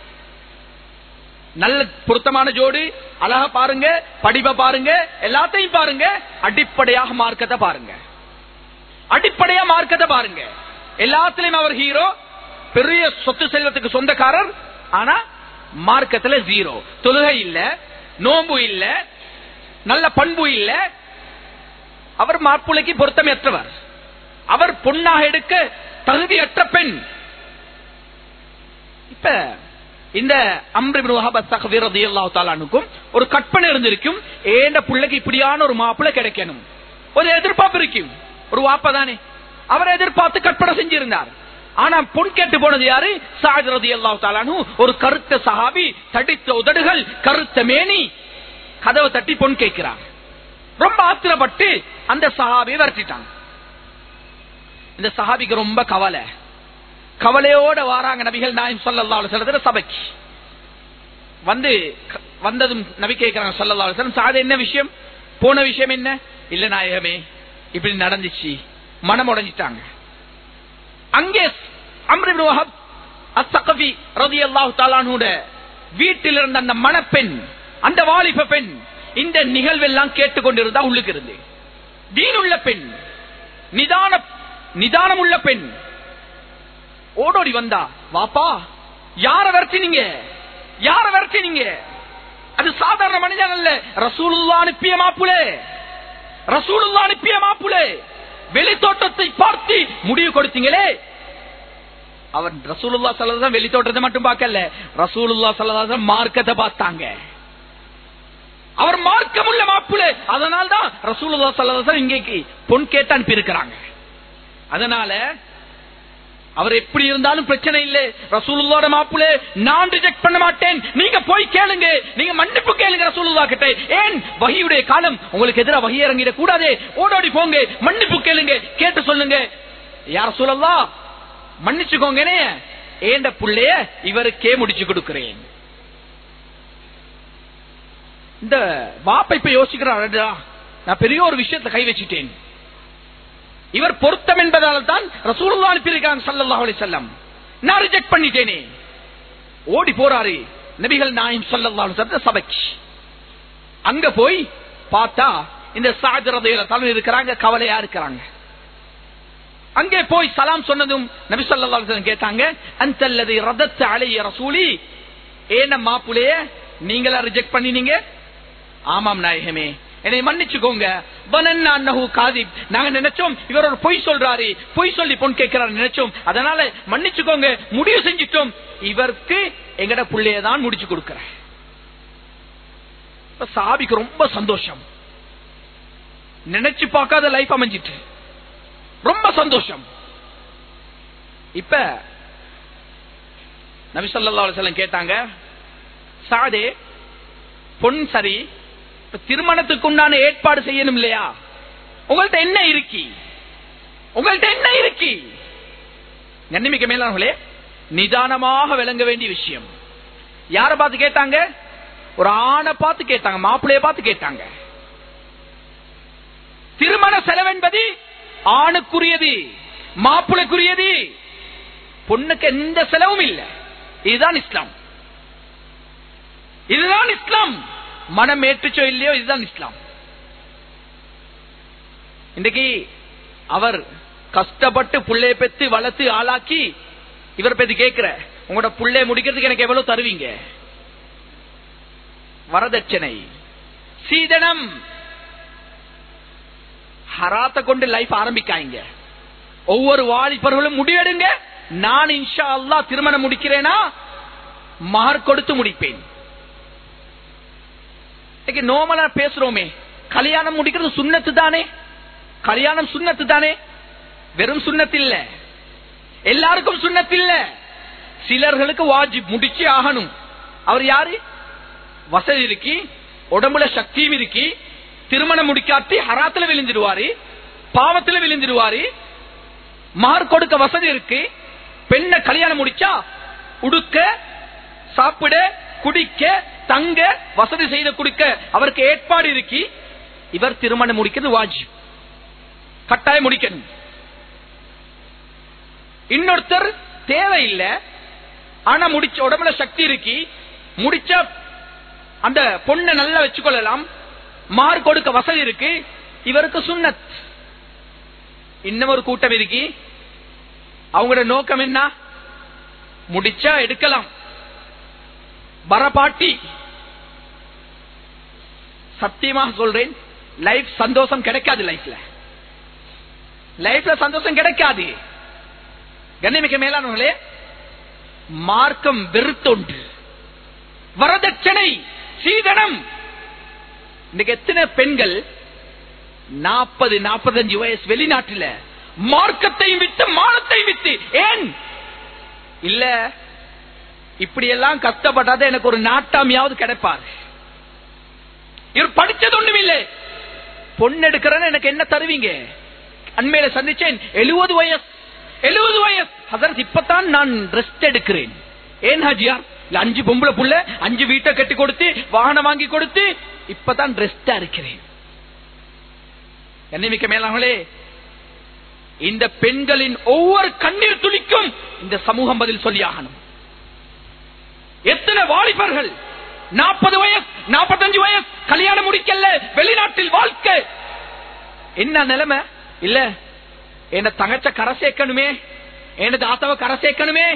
நல்ல பொருத்தமான ஜோடு அழகா பாருங்க படிப்பை பாருங்க எல்லாத்தையும் பாருங்க அடிப்படையாக மார்க்கத்தை பாருங்க அடிப்படையா மார்க்கத்தை பாருங்க எல்லாத்திலையும் அவர் ஹீரோ பெரிய சொத்து செல்வத்துக்கு சொந்தக்காரர் ஆனா மார்க்கத்துல ஜீரோ தொழுகை இல்ல நோம்பு இல்ல நல்ல பண்பு இல்ல அவர் மாப்பிள்ளைக்கு பொருத்தமற்றவர் அவர் பொண்ணாக எடுக்க தகுதியற்ற பெண் இப்ப இந்த அம்ரிபின் ஒரு கற்பனை இருந்திருக்கும் ஏண்ட பிள்ளைக்கு இப்படியான ஒரு மாப்பிள்ளை கிடைக்கணும் ஒரு எதிர்பார்ப்பு இருக்கும் ஒரு வாப்ப தானே அவர் எதிர்பார்த்து கற்பனை செஞ்சிருந்தார் ஆனா பொன் கேட்டு போனது யாரு சாத் ரதி அல்லாஹ் தாலானு ஒரு கருத்த சஹாபி தடித்த உதடுகள் கருத்த மேனி கதவை தட்டி பொன் கேட்கிறார் ரொம்ப ஆத்திரப்பட்டு அந்த சஹாபியை விரட்டிட்டாங்க இந்த சஹாபிக்கு ரொம்ப கவலை கவலையோட வாராங்க நபிகள் நாயம் ஸல்லல்லாஹு அலைஹி வஸல்லம் சபைக்கு வந்து க- வந்ததும் நபி கேட்கிறாங்க ஸல்லல்லாஹு அலைஹி வஸல்லம் சாது என்ன விஷயம் போன விஷயம் என்ன இல்ல நாயகமே இப்படி நடந்துச்சு மனம் உடைஞ்சிட்டாங்க அங்கே அம்ர் இப்னு வஹப் அஸ்ஸகஃபி ரலியல்லாஹு தஆலானுட வீட்டில் இருந்த அந்த மணப்பெண் அந்த வாலிப பெண் இந்த நிகழ்வெல்லாம் கேட்டுக்கொண்டிருந்தா உள்ளுக்கு இருந்து தீனுள்ள பெண் நிதான நிதானம் உள்ள பெண் ஓடோடி வந்தா வாப்பா யார விரட்டினீங்க யார விரட்டினீங்க அது சாதாரண மனிதன் அல்ல ரசூலுல்லா அனுப்பிய மாப்புலே ரசூலுல்லா அனுப்பிய மாப்புலே வெளித்தோட்டத்தை பார்த்து முடிவு கொடுத்தீங்களே அவர் ரசூலுல்லா சல்லல்லாஹு வெளித்தோட்டத்தை மட்டும் பார்க்கல ரசூலுல்லா சல்லல்லாஹு மார்க்கத்தை பார்த்தாங்க அவர் மார்க்கமுள்ள மாப்புலே அதனால தான் ரசூலுல்லா சல்லல்லாஹு இங்கேக்கு பொன் கேட்டு அனுப்பி இருக்கிறாங்க அதனால அவர் எப்படி இருந்தாலும் பிரச்சனை இல்லை ரசூலுல்லாட மாப்புலே நான் ரிஜெக்ட் பண்ண மாட்டேன் நீங்க போய் கேளுங்க நீங்க மன்னிப்பு கேளுங்க ரசூலுல்லா கிட்ட ஏன் வகியுடைய காலம் உங்களுக்கு எதிராக வகி இறங்கிட கூடாதே ஓடோடி போங்க மன்னிப்பு கேளுங்க கேட்டு சொல்லுங்க யார் சொல்லலா மன்னிச்சுக்கோங்கனே ஏண்ட புள்ளைய இவருக்கே முடிச்சு கொடுக்கிறேன் இந்த வாப்ப இப்ப யோசிக்கிறார் நான் பெரிய ஒரு விஷயத்துல கை வச்சுட்டேன் இவர் பொருத்தம் என்பதால் தான் ரசூலுல்லாஹ் அனுப்பியிருக்காங்க ஸல்லல்லாஹு அலைஹி வஸல்லம் நான் ரிஜெக்ட் பண்ணிட்டேனே ஓடி போறாரு நபிகள் நாயம் ஸல்லல்லாஹு அலைஹி வஸல்லம் சபைக்கு அங்க போய் பார்த்தா இந்த சாத் ரலியல்லாஹு தஆலா இருக்கிறாங்க கவலையா இருக்கிறாங்க அங்கே போய் சலாம் சொன்னதும் நபி ஸல்லல்லாஹு அலைஹி வஸல்லம் கேட்டாங்க அன்தல்லதி ரதத்த அலைய ரசூலி ஏன மாப்புலே நீங்களா ரிஜெக்ட் பண்ணினீங்க ஆமாம் நாயகமே என்னை மன்னிச்சுக்கோங்க வனன்னா அன்னஹு காதிப் நாங்க நினைச்சோம் இவர் ஒரு பொய் சொல்றாரு பொய் சொல்லி பொன் கேட்கிறாரு நினைச்சோம் அதனால மன்னிச்சுக்கோங்க முடிவு செஞ்சிட்டோம் இவருக்கு எங்கட புள்ளைய தான் முடிச்சு கொடுக்கிறேன் இப்ப சாபிக்கு ரொம்ப சந்தோஷம் நினைச்சு பார்க்காத லைஃப் அமைஞ்சிட்டு ரொம்ப சந்தோஷம் இப்ப நபி ஸல்லல்லாஹு அலைஹி வஸல்லம் கேட்டாங்க சாதே பொன் சரி இப்ப திருமணத்துக்கு உண்டான ஏற்பாடு செய்யணும் இல்லையா உங்கள்ட்ட என்ன இருக்கி உங்கள்ட்ட என்ன இருக்கி கண்ணிமிக்க மேலானவர்களே நிதானமாக விளங்க வேண்டிய விஷயம் யார பார்த்து கேட்டாங்க ஒரு ஆணை பார்த்து கேட்டாங்க மாப்பிள்ளைய பார்த்து கேட்டாங்க திருமண செலவென்பது ஆணுக்குரியது மாப்பிளைக்குரியது பொண்ணுக்கு எந்த செலவும் இல்லை இதுதான் இஸ்லாம் இதுதான் இஸ்லாம் மனம் ஏற்றுச்சோ இல்லையோ இதுதான் இஸ்லாம் இன்றைக்கு அவர் கஷ்டப்பட்டு புள்ளைய பெத்து வளர்த்து ஆளாக்கி இவர் பெத்து கேட்கிற உங்களோட புள்ளைய முடிக்கிறதுக்கு எனக்கு எவ்வளவு தருவீங்க வரதட்சணை சீதனம் ஹராத்த கொண்டு லைஃப் ஆரம்பிக்காங்க ஒவ்வொரு வாலிபர்களும் முடிவெடுங்க நான் இன்ஷா அல்லா திருமணம் முடிக்கிறேனா மகர் கொடுத்து முடிப்பேன் இன்னைக்கு நோமலா பேசுறோமே கல்யாணம் முடிக்கிறது சுண்ணத்து தானே கல்யாணம் சுண்ணத்து தானே வெறும் சுண்ணத்து இல்ல எல்லாருக்கும் சுண்ணத்து இல்ல சிலர்களுக்கு வாஜிப் முடிச்சு ஆகணும் அவர் யாரு வசதி இருக்கி உடம்புல சக்தியும் இருக்கி திருமணம் முடிக்காட்டி ஹராத்துல விழுந்துடுவாரு பாவத்துல விழுந்துடுவாரு மார் கொடுக்க வசதி இருக்கு பெண்ணை கல்யாணம் முடிச்சா உடுக்க சாப்பிட குடிக்க தங்க வசதி செய்து கொடுக்க அவருக்கு ஏற்பாடு இருக்கி இவர் திருமணம் முடிக்கிறது வாஜிப் கட்டாயம் முடிக்கணும் இன்னொருத்தர் தேவையில்லை ஆனா முடிச்ச உடம்புல சக்தி இருக்கி முடிச்ச அந்த பொண்ணை நல்லா வச்சுக்கொள்ளலாம் மார் கொடுக்க வசதி இருக்கு இவருக்கு சுண்ணத் இன்னும் ஒரு கூட்டம் இருக்கு அவங்களோட நோக்கம் என்ன முடிச்சா எடுக்கலாம் பரபாட்டி சத்தியமாக சொல்றேன் லைஃப் சந்தோஷம் கிடைக்காது லைஃப்ல லைஃப்ல சந்தோஷம் கிடைக்காது கண்ணிமிக்க மேலானவங்களே மார்க்கம் வெறுத்தொண்டு வரதட்சணை சீதனம் இன்னைக்கு எத்தனை பெண்கள் நாற்பது நாற்பத்தஞ்சு வயசு வெளிநாட்டுல மார்க்கத்தையும் வித்து மானத்தையும் வித்து ஏன் இல்ல இப்படி எல்லாம் கஷ்டப்பட்டாத எனக்கு ஒரு நாட்டாமியாவது கிடைப்பார் இவர் படிச்சது ஒண்ணும் இல்லை பொண்ணு எடுக்கிறேன்னு எனக்கு என்ன தருவீங்க அண்மையில சந்திச்சேன் எழுபது வயசு எழுபது வயசு அதற்கு இப்பதான் நான் ரெஸ்ட் எடுக்கிறேன் ஏன் ஹாஜியார் இல்ல அஞ்சு பொம்பளை புள்ள அஞ்சு வீட்டை கட்டி கொடுத்து வாகனம் வாங்கி கொடுத்து இப்பதான் ரெஸ்டா இருக்கிறேன் என்னை மிக்க மேலாங்களே இந்த பெண்களின் ஒவ்வொரு கண்ணீர் துளிக்கும் இந்த சமூகம் பதில் சொல்லியாகணும் எத்தனை வாலிபர்கள் நாற்பது வயசு நாற்பத்தஞ்சு வயசு கல்யாணம் முடிக்கல வெளிநாட்டில் வாழ்க்கை என்ன நிலைமை இல்ல என்ன தங்கச்ச கரை சேர்க்கணுமே என்ன தாத்தாவை கரை சேர்க்கணுமே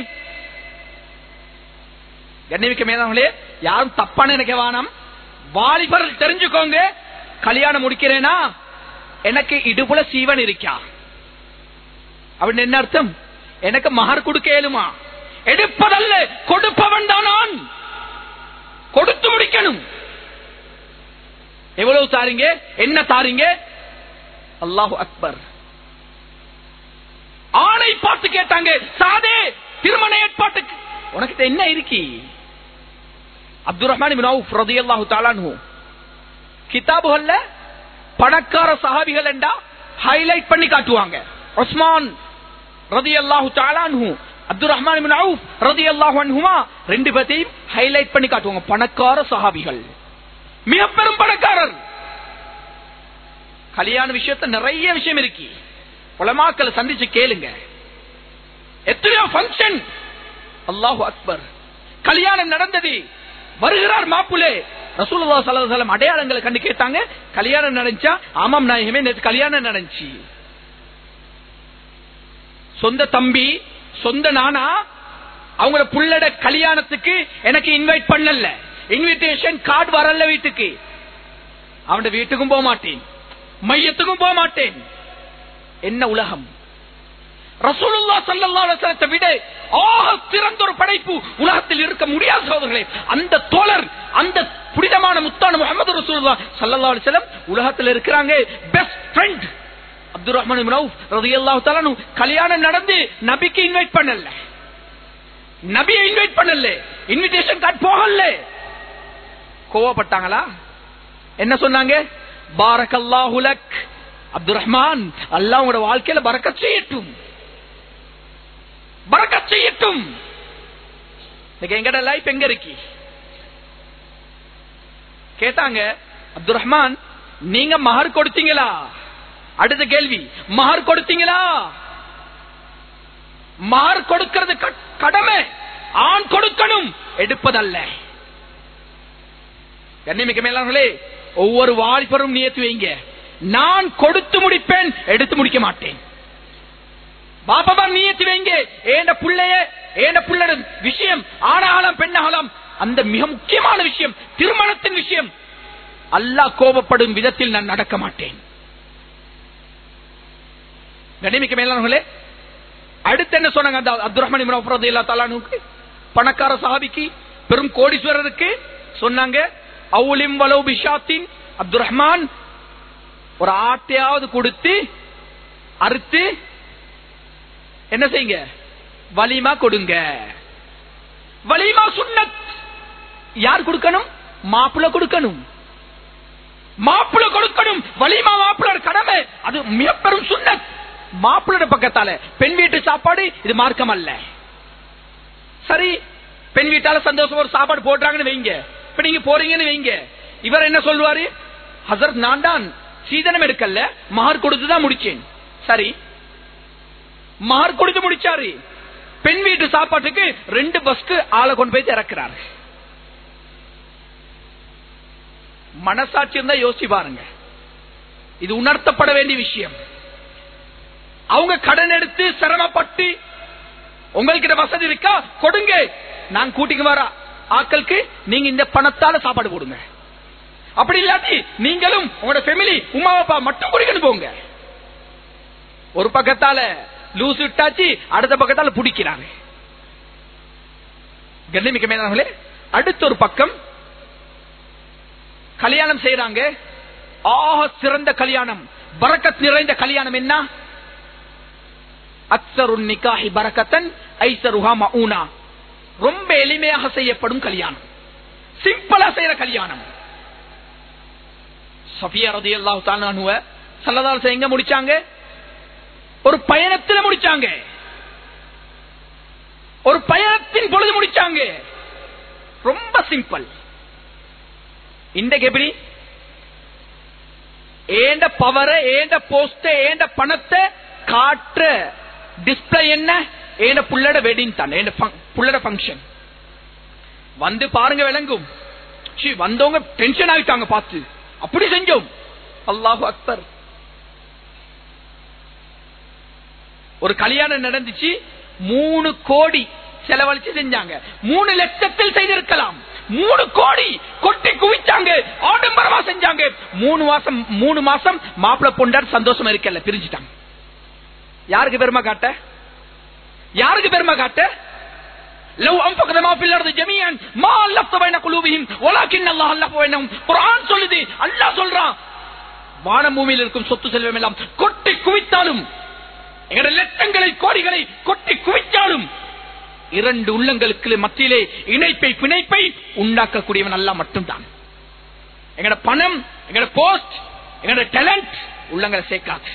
கண்ணிமிக்க மேலாங்களே யாரும் தப்பான நினைக்க வேணாம் வாலிபர்கள் தெரிஞ்சுக்கோங்க கல்யாணம் முடிக்கிறேனா எனக்கு இடுப்புல சீவன் இருக்கா அப்படின்னு என்ன அர்த்தம் எனக்கு மகர் கொடுக்க இயலுமா எடுப்பதல்ல கொடுப்பவன் தான் நான் கொடுத்து முடிக்கணும் எவ்வளவு தாரீங்க என்ன தாரீங்க அல்லாஹு அக்பர் ஆணை பார்த்து கேட்டாங்க சாதே திருமண ஏற்பாட்டுக்கு உனக்கு என்ன இருக்கி அப்துல் ரஹ்மான் ரதியல்லாஹு தாலானு கிதாபுகள்ல பணக்கார சஹாபிகள் என்றா ஹைலைட் பண்ணி காட்டுவாங்க உஸ்மான் ரதி அல்லாஹு தாலானு அப்துல் ரஹ்மான் ரதி அல்லாஹு அன்ஹுமா ரெண்டு பேர்த்தையும் ஹைலைட் பண்ணி காட்டுவாங்க பணக்கார சஹாபிகள் மிக பெரும் பணக்காரர் கல்யாண விஷயத்த நிறைய விஷயம் இருக்கு உலமாக்களை சந்திச்சு கேளுங்க எத்தனையோ பங்கன் அல்லாஹு அக்பர் கல்யாணம் நடந்தது வருகிறார் மாப்புலே ரசூலுல்லா சல்லல்லாஹு அடையாளங்களை கண்டு கேட்டாங்க கல்யாணம் நடந்துச்சா ஆமாம் நாயகமே நேற்று கல்யாணம் நடந்துச்சு சொந்த தம்பி சொந்த நானா அவங்கள புள்ளட கல்யாணத்துக்கு எனக்கு இன்வைட் பண்ணல இன்விடேஷன் கார்டு வரல வீட்டுக்கு அவன் வீட்டுக்கும் போக மாட்டேன் மையத்துக்கும் போக மாட்டேன் என்ன உலகம் ரசூலுல்லா சல்லல்லாஹு அலைஹி வஸல்லத்தை விட ஆக சிறந்த ஒரு படைப்பு உலகத்தில் இருக்க முடியாத சகோதரர்களே அந்த தோழர் அந்த புனிதமான முத்தான முகமது ரசூலுல்லா சல்லல்லாஹு அலைஹி வஸல்லம் உலகத்தில் இருக்கிறாங்க best friend Abdul Rahman ibn Awf ரலியல்லாஹு தஆலா கல்யாணம் நடந்து நபிக்கு இன்வைட் பண்ணல நபியை இன்வைட் பண்ணல இன்விடேஷன் கார்டு போகல கோவப்பட்டாங்களா என்ன சொன்னாங்க பாரக்கல்லாஹு லக் அப்துல் ரஹ்மான் அல்லாஹ் உங்களோட வாழ்க்கையில பரக்கத் செய்யட்டும் பரக்கத் செய்யட்டும் இன்னைக்கு எங்கட லைஃப் எங்க இருக்கு கேட்டாங்க அப்துல் ரஹ்மான் நீங்க மகர் கொடுத்தீங்களா அடுத்த கேள்வி மகர் கொடுத்தீங்களா மகர் கொடுக்கிறது க- கடமை ஆண் கொடுக்கணும் எடுப்பதல்ல கண்ணிமிக்க மேலானே ஒவ்வொரு வாலிபரும் நியத்து வைங்க நான் கொடுத்து முடிப்பேன் எடுத்து முடிக்க மாட்டேன் பாப்பா நியத்து வைங்க ஏண்ட புள்ளைய ஏண்ட புள்ளட விஷயம் ஆனாகலாம் பெண்ணாகலாம் அந்த மிக முக்கியமான விஷயம் திருமணத்தின் விஷயம் அல்லாஹ் கோபப்படும் விதத்தில் நான் நடக்க மாட்டேன் கண்ணிமிக்க மேலானவர்களே அடுத்து என்ன சொன்னாங்க அந்த அப்துல் ரஹ்மான் இப்னு அஃப் ரலியல்லாஹு தஆலா அன்ஹுக்கு பணக்கார சஹாபிக்கு பெரும் கோடீஸ்வரருக்கு சொன்னாங்க அவுலிம் வலவு பிஷாத்தின் அப்துல் ரஹ்மான் ஒரு ஆட்டையாவது கொடுத்து அறுத்து என்ன செய்யுங்க வலிமா கொடுங்க வலிமா சுன்னத் யார் கொடுக்கணும் மாப்பிள்ள கொடுக்கணும் மாப்பிள்ள கொடுக்கணும் வலிமா மாப்பிள்ள கடமை அது மிக பெரும் சுன்னத் மாப்பிள்ளோட பக்கத்தால பெண் வீட்டு சாப்பாடு இது மார்க்கம் அல்ல சரி பெண் வீட்டால சந்தோஷம் ஒரு சாப்பாடு போடுறாங்கன்னு வைங்க இப்ப நீங்க போறீங்கன்னு வைங்க இவர் என்ன சொல்லுவாரு ஹசரத் நான் தான் சீதனம் எடுக்கல மகர் கொடுத்துதான் முடிச்சேன் சரி மகர் கொடுத்து முடிச்சாரு பெண் வீட்டு சாப்பாட்டுக்கு ரெண்டு பஸ்க்கு ஆளை கொண்டு போய் இறக்குறாரு மனசாட்சி இருந்தா யோசிச்சு பாருங்க இது உணர்த்தப்பட வேண்டிய விஷயம் அவங்க கடன் எடுத்து சிரமப்பட்டு உங்களுக்கு வசதி இருக்கா கொடுங்க நான் கூட்டிக்கு வர ஆக்களுக்கு நீங்க இந்த பணத்தால சாப்பாடு போடுங்க அப்படி இல்லாட்டி நீங்களும் உங்களோட ஃபேமிலி உமா அப்பா மட்டும் குடிக்கணும் போங்க ஒரு பக்கத்தால லூஸ் விட்டாச்சு அடுத்த பக்கத்தால பிடிக்கிறாங்க கண்ணிமிக்க மேலானவர்களே அடுத்த ஒரு பக்கம் கல்யாணம் செய்யறாங்க ஆக சிறந்த கல்யாணம் பரக்கத் நிறைந்த கல்யாணம் என்ன அக்சருன் நிகாஹி பரக்கத்தன் ஐசருஹா மஊனா ரொம்ப எளிமையாக செய்யப்படும் கல்யாணம் சிம்பிளா செய்யற கல்யாணம் சஃபியா ரதியல்லாஹு தஆலா அன்ஹுவ ஸல்லல்லாஹு அலைஹி எங்க முடிச்சாங்க ஒரு பயணத்துல முடிச்சாங்க ஒரு பயணத்தின் பொழுது முடிச்சாங்க ரொம்ப சிம்பிள் இன்றைக்கு எப்படி ஏண்ட பவரை ஏண்ட போஸ்ட ஏண்ட பணத்தை காட்டுற டிஸ்பிளே என்ன ஏண்ட புள்ளட வெட்டிங் தான் ஏண்ட புள்ளட ஃபங்க்ஷன் வந்து பாருங்க விளங்கும் சீ, வந்தவங்க டென்ஷன் ஆயிட்டாங்க பார்த்து அப்படி செஞ்சோம் அல்லாஹு அக்பர் ஒரு கல்யாணம் நடந்துச்சு மூணு கோடி செலவழிச்சு செஞ்சாங்க மூணு லட்சத்தில் செய்திருக்கலாம் மூணு கோடி கொட்டி குவிச்சாங்க ஆடம்பரமா செஞ்சாங்க மூணு மாசம் மூணு மாசம் மாப்பிள பொண்டார் சந்தோஷமா இருக்கல பிரிஞ்சுட்டாங்க யாருக்கு பெருமை காட்ட யாருக்கு பெருமை காட்ட لو انفقت ما في الارض جميعا ما الفت بين قلوبهم ولكن الله الف بينهم குர்ஆன் சொல்லுது அல்லாஹ் சொல்றான் வானம் பூமியில் இருக்கும் சொத்து செல்வம் எல்லாம் கொட்டி குவித்தாலும் எங்களுடைய லட்சங்களை கோடிகளை கொட்டி குவித்தாலும் இரண்டு உள்ளங்களுக்கு மத்தியிலே இணைப்பை பிணைப்பை உண்டாக்கக்கூடியவன் அல்ல மட்டும்தான் எங்கட பணம் எங்கட போஸ்ட் எங்கட டேலண்ட் உள்ளங்களை சேர்க்காது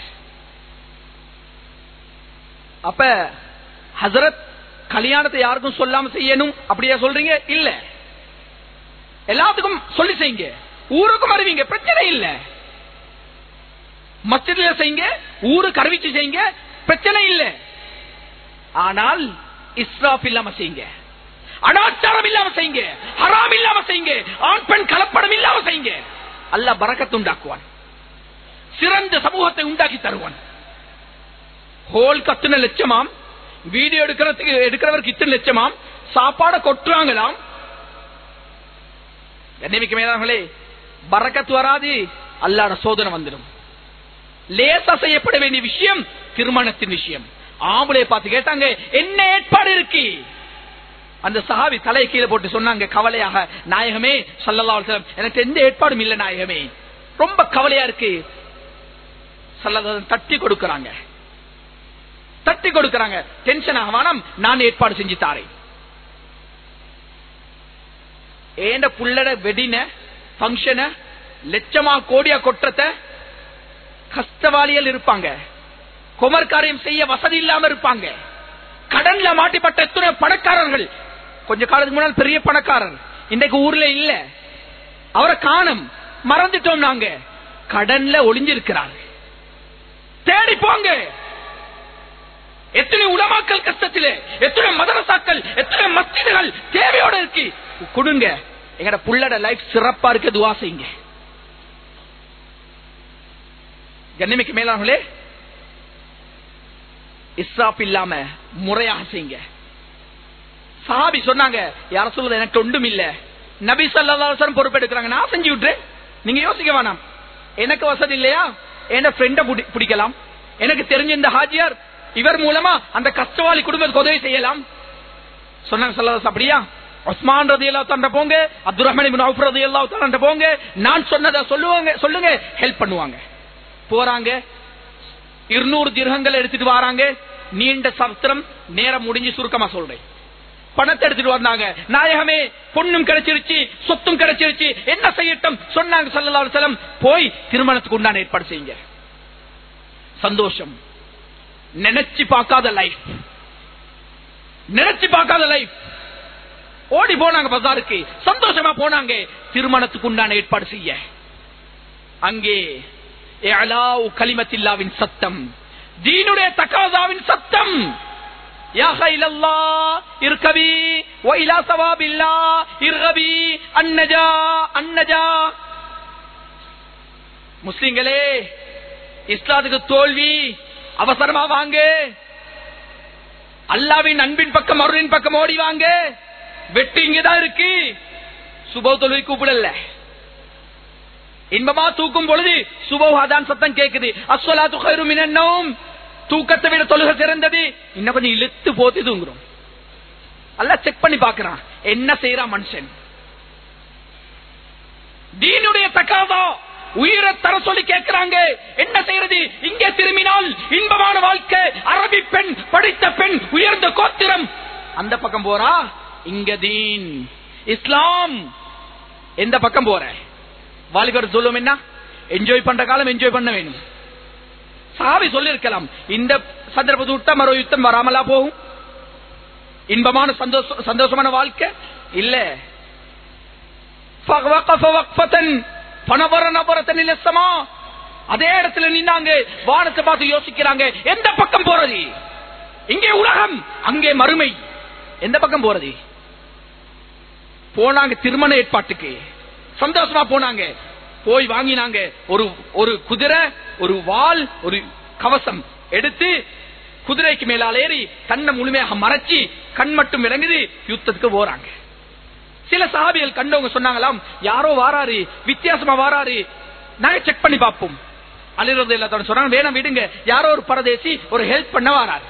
அப்ப ஹசரத் கல்யாணத்தை யாருக்கும் சொல்லாம செய்யணும் அப்படியா சொல்றீங்க இல்ல எல்லாத்துக்கும் சொல்லி செய்யுங்க ஊருக்கும் அறிவிங்க பிரச்சனை இல்ல மஸ்ஜித்ல செய்யுங்க ஊருக்கு அறிவிச்சு செய்யுங்க பிரச்சனை இல்ல ஆனால் இஸ்ராப் இல்லாம செய்யுங்க அனாச்சாரம் இல்லாம செய்யுங்க ஹராம் இல்லாம செய்யுங்க ஆண் பெண் கலப்படம் இல்லாம செய்யுங்க அல்லாஹ் பரக்கத்து உண்டாக்குவான் சிறந்த சமூகத்தை உண்டாக்கி தருவான் ஹோல் கத்துன லட்சமாம் வீடியோ எடுக்கிறதுக்கு எடுக்கிறவருக்கு இத்தனை லட்சமாம் சாப்பாட கொட்டுறாங்களாம் என்னைக்கு மேலாங்களே பறக்கத்து வராது அல்லாட சோதனை வந்துடும் லேசா செய்யப்பட வேண்டிய விஷயம் திருமணத்தின் விஷயம் ஆம்பளை பார்த்து கேட்டாங்க என்ன ஏற்பாடு இருக்கு அந்த சஹாபி தலையை கீழே போட்டு சொன்னாங்க கவலையாக நாயகமே சல்லல்லா அலைஹி வஸல்லம், எனக்கு எந்த ஏற்பாடும் இல்ல நாயகமே ரொம்ப கவலையா இருக்கு சல்லல்லாஹு அலைஹி தட்டி கொடுக்கறாங்க தட்டி கொடுக்கறாங்க டென்ஷன் ஆக வேணாம் நான் ஏற்பாடு செஞ்சு தாரேன் ஏண்ட புள்ளட வெடின பங்கன லட்சமா கோடியா கொற்றத்த கஷ்டவாளிகள் இருப்பாங்க குமர் காரியம் செய்ய வசதி இல்லாம இருப்பாங்க கடன்ல மாட்டிப்பட்ட எத்தனை பணக்காரர்கள் கொஞ்ச காலத்துக்கு முன்னால் பெரிய பணக்காரர் இன்றைக்கு ஊர்ல இல்ல அவரை காணும் மறந்துட்டோம் நாங்க கடன்ல ஒளிஞ்சிருக்கிறார் தேடி போங்க எத்தனை உலமாக்கல் கஷ்டத்திலே எத்தனை மதரசாக்கள் எத்தனை மஸ்ஜிதுகள் தேவையோட இருக்கு கொடுங்க எங்கட புள்ளட லைஃப் சிறப்பா இருக்க துவா செய்யுங்க கண்ணிமைக்கு மேலாங்களே இஸ்ராப் இல்லாம முறையாக செய்யுங்க சாபி சொன்னாங்க யார சொல்றது எனக்கு ஒன்றும் இல்ல நபி சல்லாசரம் பொறுப்பெடுக்கிறாங்க நான் செஞ்சு விட்டுறேன் நீங்க யோசிக்க வேணாம் எனக்கு வசதி இல்லையா என்ன ஃப்ரெண்ட பிடிக்கலாம் எனக்கு தெரிஞ்ச இந்த ஹாஜியார் இவர் மூலமா அந்த கஷ்டவாளி குடும்பத்துக்கு உதவி செய்யலாம் சொன்னாங்க சல்லாஸ் அப்படியா உஸ்மான் ரதி அல்லா தண்ட போங்க அப்துல் ரஹ்மான் அவுஃப் ரதி அல்லா தண்ட போங்க நான் சொன்னதை சொல்லுவாங்க சொல்லுங்க ஹெல்ப் பண்ணுவாங்க போறாங்க இருநூறு திரகங்கள் எடுத்துட்டு வராங்க நீண்ட சத்திரம் நேரம் முடிஞ்சு சுருக்கமா சொல்றேன் பணத்தை எடுத்துட்டு வந்தாங்க நாயகமே பொண்ணும் கிடைச்சிருச்சு சொத்தும் கிடைச்சிருச்சு என்ன செய்யட்டும் சொன்னாங்க சல்லல்லாஹு அலைஹி வஸல்லம் போய் திருமணத்துக்கு உண்டான ஏற்பாடு செய்யுங்க சந்தோஷம் நினைச்சு பார்க்காத லைஃப் நினைச்சு பார்க்காத லைஃப் ஓடி போனாங்க பஜாருக்கு சந்தோஷமா போனாங்க திருமணத்துக்கு உண்டான ஏற்பாடு செய்ய அங்கே இஅலாஉ கலிமத்தில்லாவின் சத்தம் தீனுடைய தக்காதாவின் சத்தம் யா ஹைலல்லா இர்கபி வ இலா சவாபில்லா இர்கபி அன்னஜா அன்னஜா முஸ்லிம்களே இஸ்லாத்துக்கு தோல்வி அவசரமா வாங்க அல்லாவின் அன்பின் பக்கம் அருளின் பக்கம் ஓடி வாங்க வெட்டு இங்கதான் இருக்கு சுப தொழுகை கூப்பிடல இன்பமா தூக்கும் பொழுது சுபவாதான் சத்தம் கேக்குது அஸ்வலாத்து கைரு மினன்னோம் தூக்கத்தை விட தொழுகை சிறந்தது இன்னும் கொஞ்சம் இழுத்து போத்து தூங்குறோம் அல்ல செக் பண்ணி பாக்குறான் என்ன செய்யறான் மனுஷன் தீனுடைய தக்காதா உயிரை தர சொல்லி கேட்கிறாங்க என்ன செய்யறது இங்கே திரும்பினால் இன்பமான வாழ்க்கை அரபி பெண் படித்த பெண் உயர்ந்த கோத்திரம் அந்த பக்கம் போறா இங்க தீன் இஸ்லாம் எந்த பக்கம் போற வாலிபர் சொல்லும் என்ன என்ஜாய் பண்ற காலம் என்ஜாய் பண்ண வேணும் சாவி சொல்லிருக்கலாம் இந்த சந்தர்ப்பத்தை விட்டா மரோ யுத்தம் வராமலா போகும் இன்பமான சந்தோஷ சந்தோஷமான வாழ்க்கை இல்ல فَوَقَفَ وَقْفَةً فَنَظَرَ نَظَرَةً إِلَى السَّمَاءِ. அதே இடத்துல நின்னாங்க வானத்தை பார்த்து யோசிக்கிறாங்க எந்த பக்கம் போறது இங்கே உலகம் அங்கே மறுமை எந்த பக்கம் போறது போனாங்க திருமண ஏற்பாட்டுக்கு சந்தோஷமா போனாங்க போய் வாங்கினாங்க ஒரு ஒரு குதிரை ஒரு வால் ஒரு கவசம் எடுத்து குதிரைக்கு மேலால் ஏறி கண்ணை முழுமையாக மறைச்சி கண் மட்டும் விளங்குது யுத்தத்துக்கு போறாங்க சில சஹாபிகள் கண்டவங்க சொன்னாங்களாம் யாரோ வாராரு வித்தியாசமா வாராரு நாங்க செக் பண்ணி பார்ப்போம் அலிரது இல்லாத சொன்னாங்க வேணாம் விடுங்க யாரோ ஒரு பரதேசி ஒரு ஹெல்ப் பண்ண வாராரு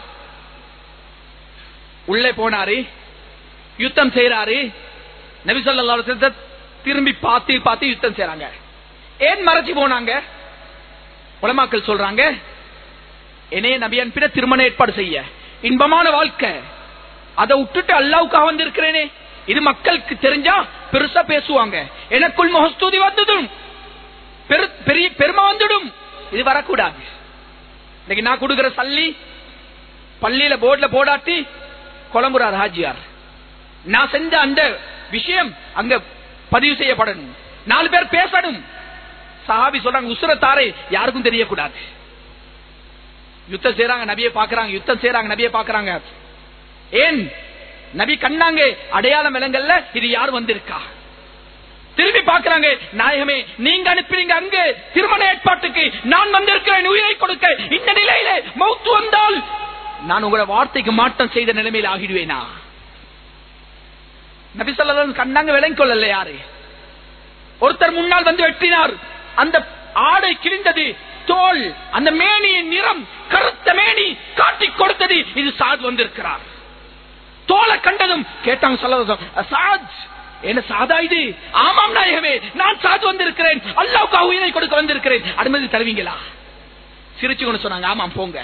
உள்ளே போனாரு யுத்தம் செய்யறாரு நபிசல்லா திரும்பி பார்த்து பார்த்து யுத்தம் செய்யறாங்க ஏன் மறைச்சு போனாங்க உலமாக்கள் சொல்றாங்க என்னைய நபி அனுப்பின திருமண ஏற்பாடு செய்ய இன்பமான வாழ்க்கை அதை விட்டுட்டு அல்லாவுக்காக வந்திருக்கிறேனே இது மக்களுக்கு தெரிஞ்சா பெருசா பேசுவாங்க எனக்குள் முகஸ்தூதி வந்துடும் பெரு- பெரிய பெருமை வந்துடும் இது வரக்கூடாது இன்னைக்கு நான் கொடுக்கிற சல்லி பள்ளியில போர்டுல போடாட்டி கொலம்புறார் ஹாஜியார் நான் செஞ்ச அந்த விஷயம் அங்க பதிவு செய்யப்படணும் நாலு பேர் பேசணும் சஹாபி சொல்றாங்க உசுரத்தாரை யாருக்கும் தெரியக்கூடாது யுத்தம் செய்யறாங்க நபியை பாக்குறாங்க யுத்தம் செய்யறாங்க நபியை பாக்குறாங்க ஏன் நபி கண்ணாங்க அடையாளம் விலங்கல்ல இது யார் வந்திருக்கா திரும்பி பாக்குறாங்க நாயகமே நீங்க அனுப்பினீங்க அங்கு திருமண ஏற்பாட்டுக்கு நான் வந்திருக்கிறேன் உயிரை கொடுக்க இந்த நிலையில மௌத்து வந்தால் நான் உங்களோட வார்த்தைக்கு மாற்றம் செய்த நிலைமையில் ஆகிடுவேனா நபி சொல்லலாம் கண்ணாங்க விளங்கி கொள்ளல யாரு ஒருத்தர் முன்னால் வந்து வெட்டினார் அந்த ஆடை கிழிந்தது தோல் அந்த மேனியின் நிறம் கருத்த மேனி காட்டிக் கொடுத்தது இது சாத் வந்திருக்கிறார் தோலை கண்டதும் கேட்டாங்க சொல்ல சாத் என்ன சாதா இது ஆமாம் நாயகமே நான் சாத் வந்திருக்கிறேன் அல்லாவுக்கு உயிரை கொடுக்க வந்திருக்கிறேன் அனுமதி தருவீங்களா சிரிச்சு கொண்டு சொன்னாங்க ஆமாம் போங்க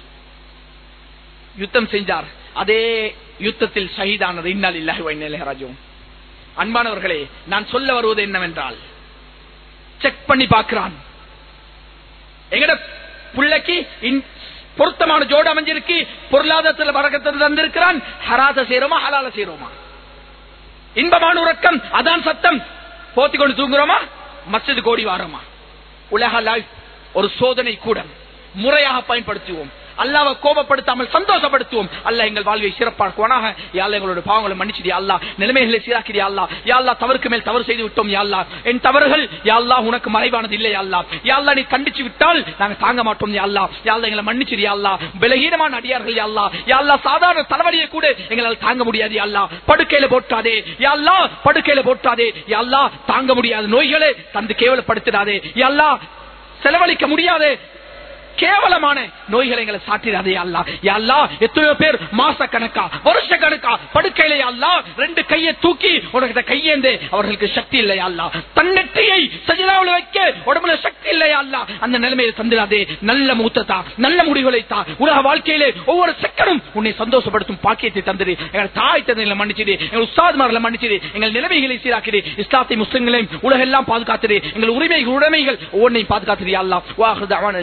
யுத்தம் செஞ்சார் அதே யுத்தத்தில் ஷஹீதானது இன்னால் இல்லாஹி ராஜும் அன்பானவர்களே நான் சொல்ல வருவது என்னவென்றால் செக் பண்ணி பார்க்கிறான் எங்கட பிள்ளைக்கு இன்- பொருத்தமான ஜோடு அமைஞ்சிருக்கு பொருளாதாரத்தில் வரக்கத்தில் தந்திருக்கிறான் ஹராத செய்யறோமா ஹலால செய்யறோமா இன்பமான உறக்கம் அதான் சத்தம் போத்தி கொண்டு தூங்குறோமா மஸ்ஜிது கோடி வாரமா உலக லைஃப் ஒரு சோதனை கூட முறையாக பயன்படுத்துவோம் அல்லாவை கோபப்படுத்தாமல் சந்தோஷப்படுத்துவோம் அல்ல எங்கள் வாழ்வை சிறப்பாக்குவானாக யாழ்லா எங்களோட பாவங்களை மன்னிச்சிடியா அல்லா நிலைமைகளை சீராக்கிறியா அல்லா யாழ்லா தவறுக்கு மேல் தவறு செய்து விட்டோம் யாழ்லா என் தவறுகள் யாழ்லா உனக்கு மறைவானது இல்லை யாழ்லா யாழ்லா நீ கண்டிச்சு விட்டால் நாங்க தாங்க மாட்டோம் யாழ்லா யாழ்லா எங்களை மன்னிச்சிடியா அல்லா பலகீனமான அடியார்கள் யாழ்லா யாழ்லா சாதாரண தலைவலியை கூட எங்களால் தாங்க முடியாது யாழ்லா படுக்கையில போட்டாதே யாழ்லா படுக்கையில போட்டாதே யாழ்லா தாங்க முடியாத நோய்களை தந்து கேவலப்படுத்திடாதே யாழ்லா செலவழிக்க முடியாது கேவலமான நோய்களை எங்களை சாட்டிடாதே அல்லா யாழ்லா எத்தனையோ பேர் மாச கணக்கா வருஷ கணக்கா படுக்கையில அல்லா ரெண்டு கையை தூக்கி உனக்கு கையேந்து அவர்களுக்கு சக்தி இல்லையா அல்லா தன்னெட்டியை சஜிதாவில் வைக்க உடம்புல சக்தி இல்லையா அல்லா அந்த நிலைமையை தந்திராதே நல்ல மூத்தத்தா நல்ல முடிவுகளை தா உலக வாழ்க்கையிலே ஒவ்வொரு செக்கனும் உன்னை சந்தோஷப்படுத்தும் பாக்கியத்தை தந்திரு எங்கள் தாய் தந்தைகளை மன்னிச்சிடு எங்கள் உஸ்தாத்மார்களை மன்னிச்சிடு எங்கள் நிலைமைகளை சீராக்கிடு இஸ்லாத்தை முஸ்லிம்களையும் உலகெல்லாம் பாதுகாத்திரு எங்கள் உரிமைகள் உடைமைகள் ஒவ்வொன்றையும் பாதுகாத்திரு அல்லா வாஹ்